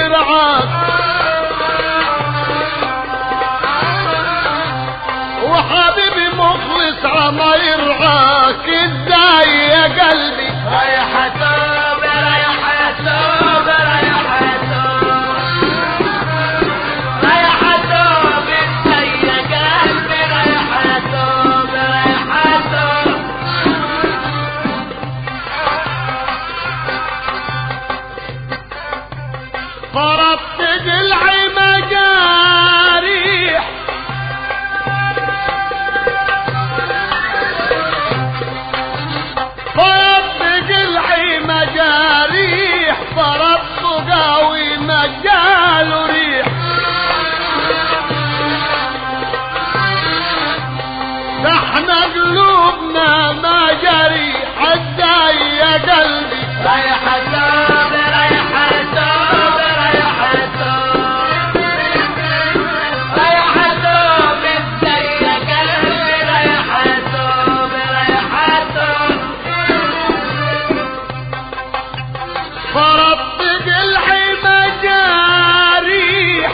يرعاك وحبيبي مخلص عما يرعاك ازاي يا قلبي رايح اتوب رايح اتوب رايح اتوب رايح اتوب ازاي يا قلبي رايح اتوب رايح اتوب فرطت قلعي مجاريح فرطت قلعي مجاريح فرطت قاوي مجال ريح ده احنا قلوبنا مجاريح ازاي يا قلبي رايح اتوب رايح اتوب رايح اتوب رايح اتوب ازاي يا قلبي رايح اتوب رايح اتوب فرطت قلعي مجاريح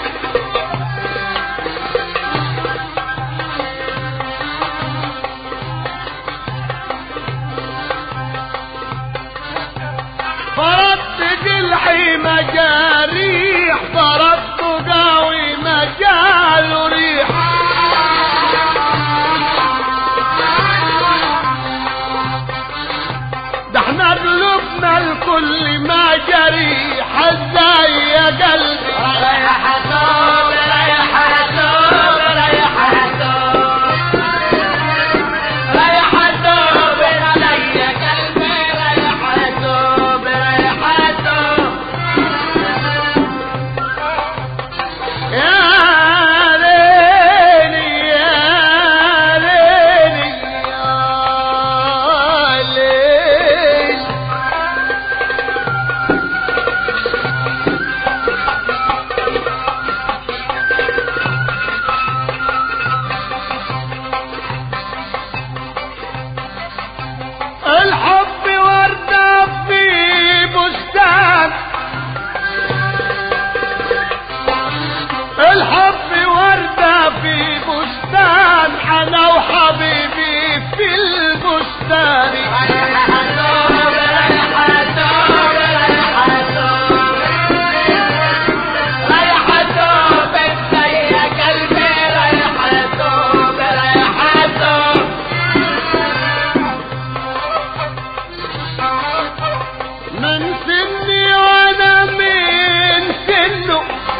فرطت قلعي مجاريح فرطت قاوي مجال ريح ده احنا قلوبنا الكل ما جريح ازاي يا قلبي رايح اتوب رايح اتوب رايح اتوب رايح اتوب علي يا قلبي رايح اتوب رايح اتوب يا ليلي يا ليلي يا ليلي الحب وردة في بستان الحب وردة في بستان أنا وحبيبي في البستان رايح اتوب رايح اتوب رايح اتوب رايح اتوب ازاي يا قلبي رايح اتوب رايح اتوب من سني وأنا من سنه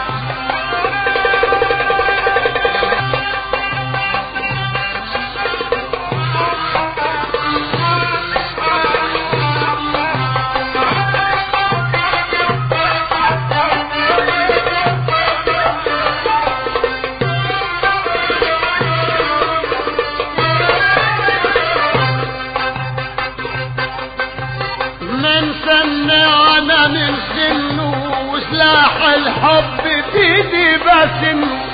من سنة وانا من سنه وسلاح الحب بيدي بسنه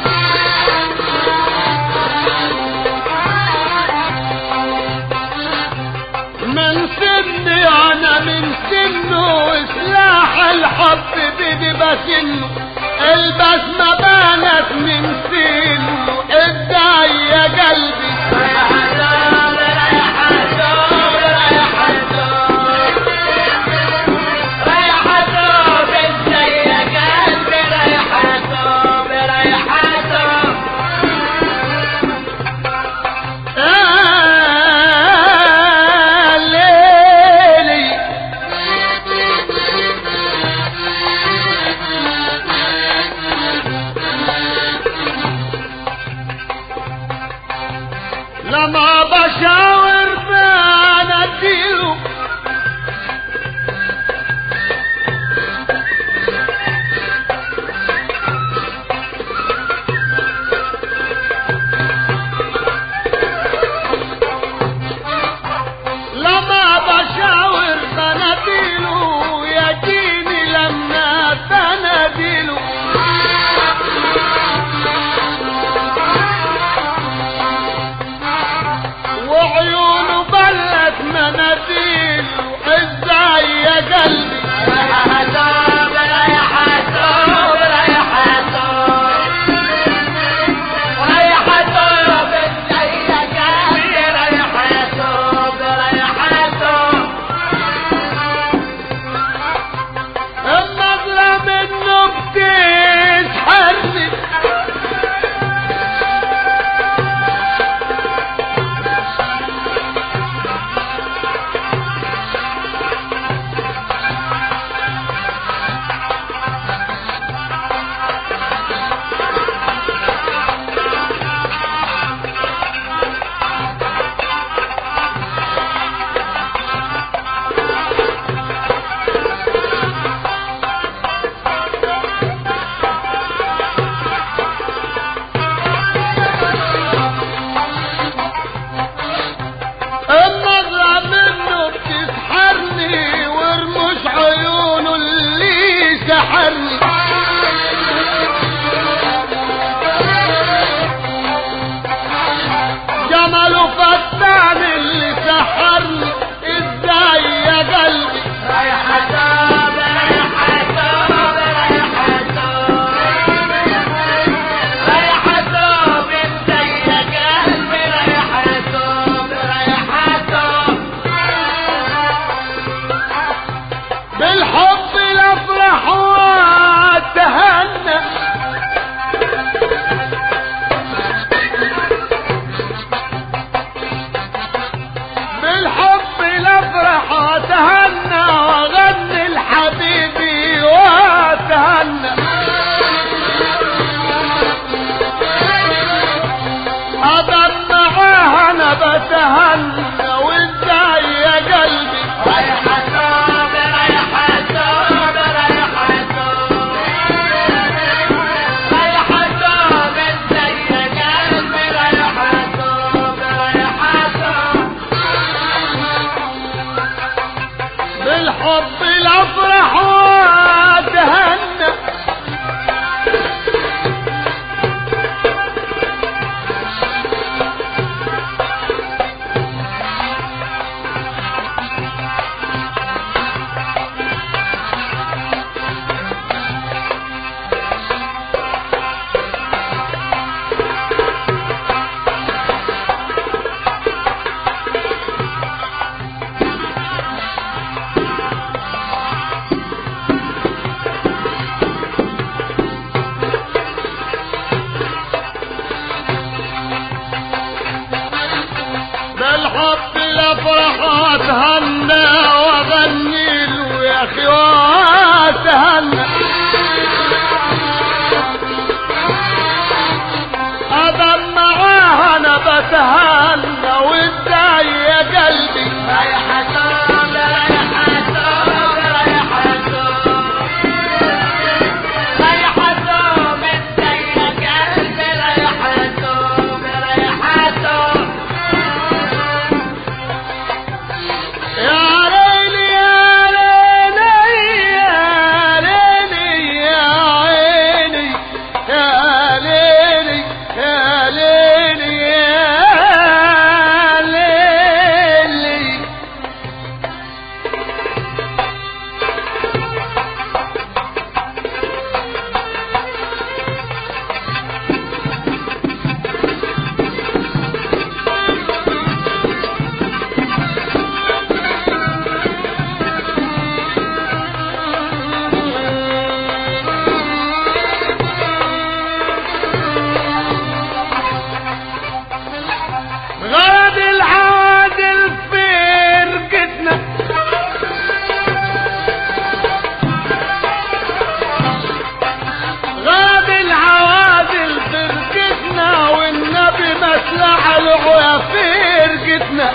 من سني انا من سنه وسلاح الحب بيدي بسنه البسمة بانت من سنه ازاي يا قلبي رايح اتوب رايح اتوب رايح اتوب رايح اتوب ازاي يا قلبي رايح اتوب رايح اتوب آه ليلي لما بشاور بناديله لما بشاور بناديله يجيني لما بناديله الحب الافرح واتهنى واغني له يا اخي واتهنى ادم معاها انا بتهنى وازاي يا قلبي ريحتهم ريحتهم ريحتهم ريحتهم ازاي يا قلبي ريحتهم ريحتهم يا ليلي يا ليلي يا ليلي يا عيني يا ليلي يا ليلي يا ليلي غاد العادل فرقتنا غاد العوادل فرقتنا والنبي مسلح العيا فرقتنا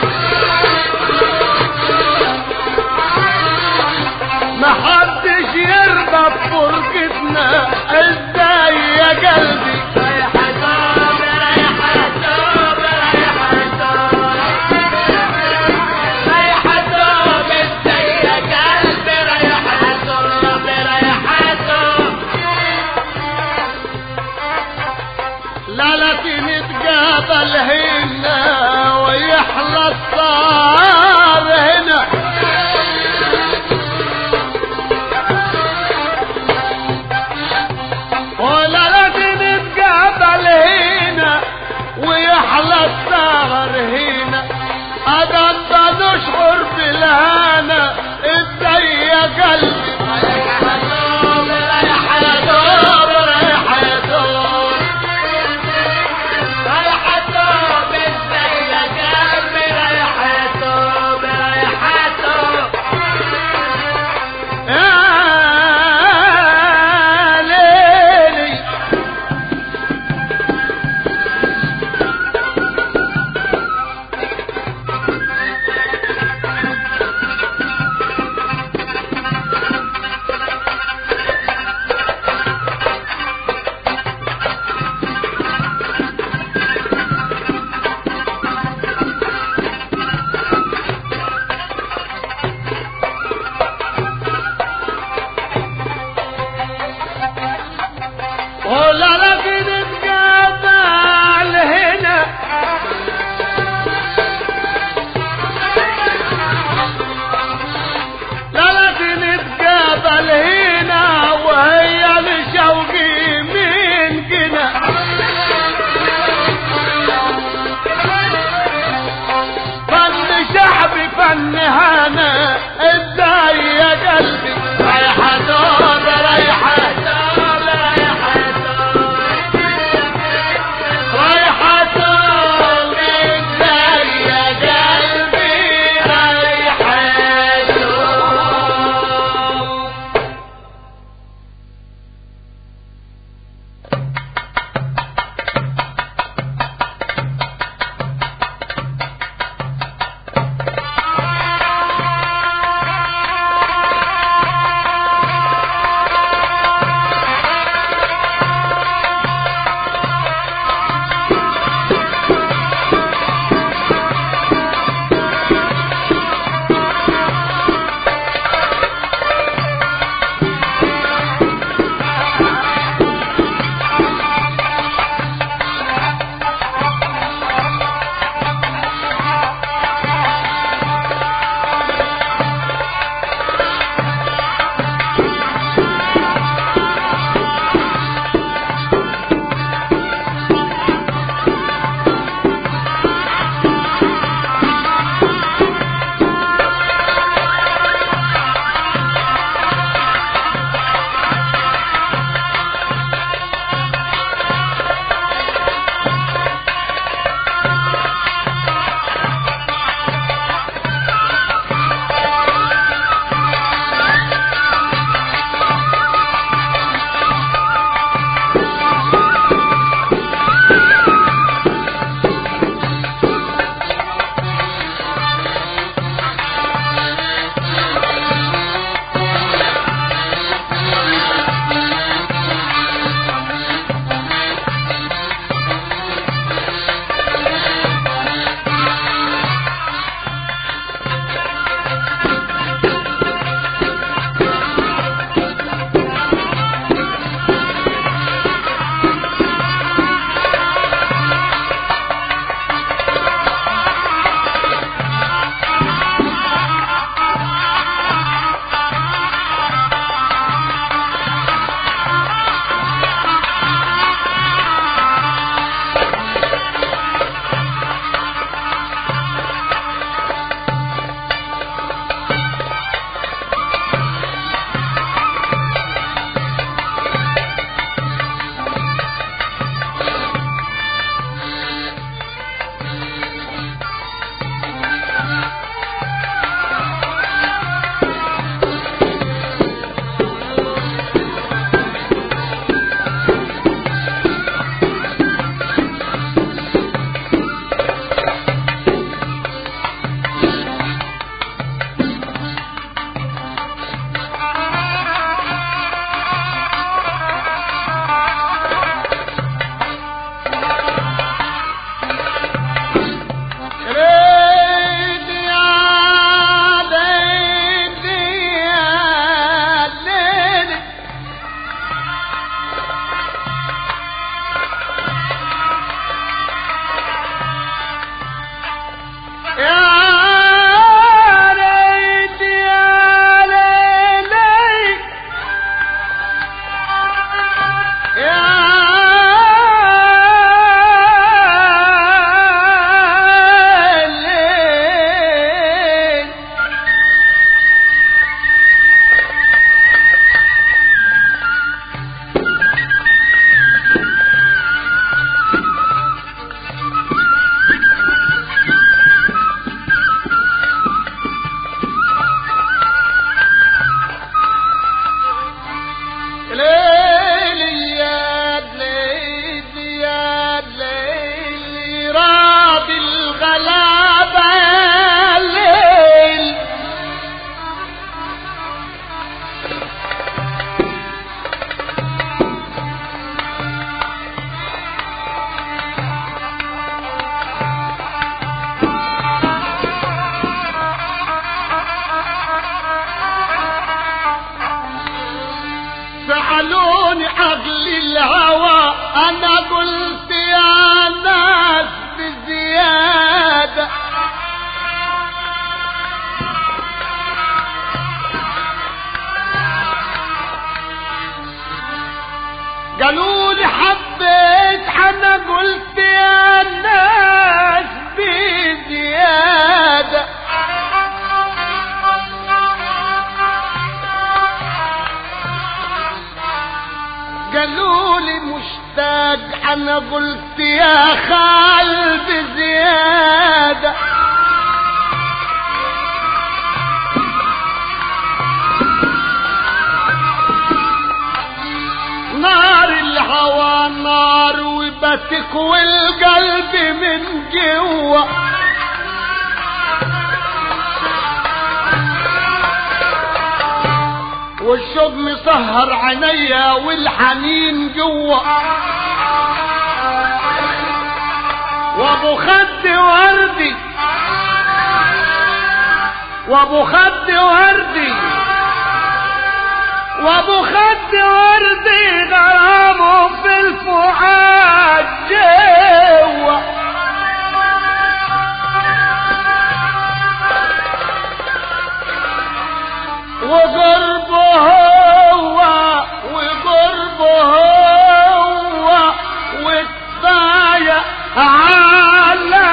محدش يرضى بفرقتنا ازاي يا قلبي ريحتهم ريحتهم ريحتهم ريحتهم ازاي يا قلبي ريحتهم ريحتهم لا لا نتقابل هنا ويحلى الصار هنا ولا لا نتقابل هنا ويحلى الصار هنا أقدر نشعر بالهنا ازاي يا قلبي ريحتهم ريحتهم ريحتهم ريحتهم ازاي يا قلبي ريحتهم ريحتهم يا ليلي ولا لكن نتقابل هنا لا لكن نتقابل هنا وهي لشوقي من كنا فن شعبي فن هنا ازاي يا قلبي ريحتهم ريحتهم ريحتهم ازاي يا قلبي ريحتهم يا ريت يا ليلي يا ليل ليلي يا ليلي يا ليلي راب الغلابة يا ليل سألوني عقل الهوى أنا قلت يا ناس بزيادة قالوا لي حبيت أنا قلت يا ناس بزيادة قالوا لي مشتاق انا قلت يا خال بزيادة نار الهوى نار وبتكوي القلب من جوا والشوق مسهر عينيا والحنين جوا وابو خد وردي وابو خد وردي وابو خد وردي غرامه في الفؤاد جوا وقربه هو وقربه هو وكفاية علي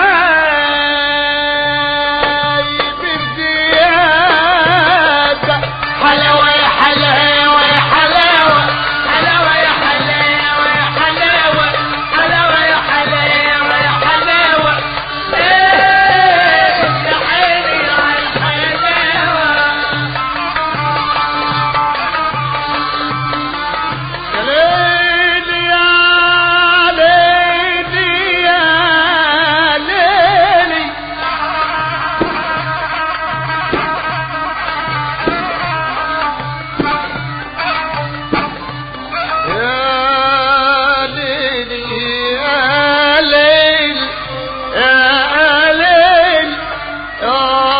بزيادة حلاوة يا حلاوة يا حلاوة حلاوة يا حلاوة يا حلاوة حلاوة يا حلاوة يا حلاوة ايه يا عيني على الحلاوة ليل يا ليل يا ليلي يا ليل يا ليل يا ليل يا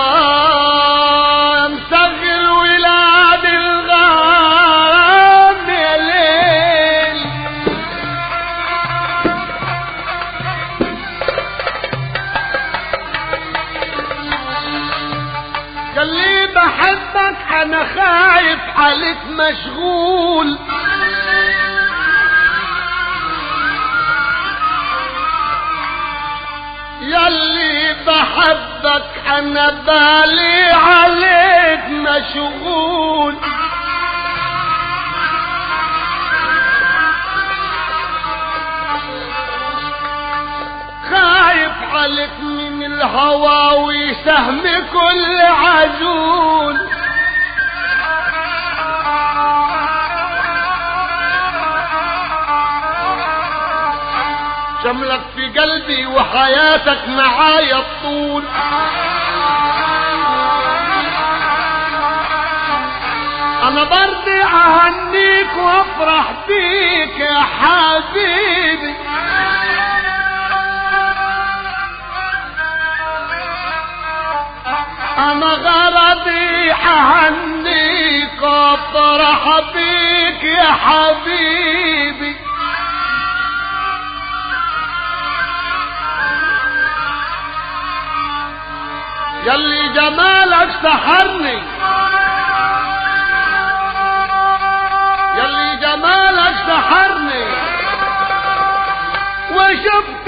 مسغر ولاد الغرام يا ليل قال لي بحبك انا خايف عليك مشغول ياللي بحبك انا بالي عليك مشغول خايف عليك من الهوى وسهم كل عجول شملك في قلبي وحياتك معايا الطول انا برضي اهنيك وافرح بيك يا حبيبي انا غرضي اهنيك وافرح بيك يا حبيبي يلي جمالك سحرني يلي جمالك سحرني وشفت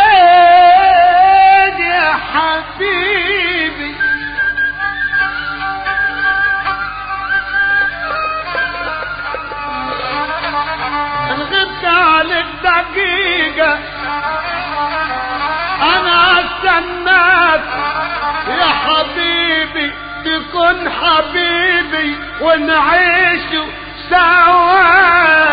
عين يا حبيبي ان غبت عليك دقيقة انا استناك يا حبيبي تكون حبيبي ونعيش سوا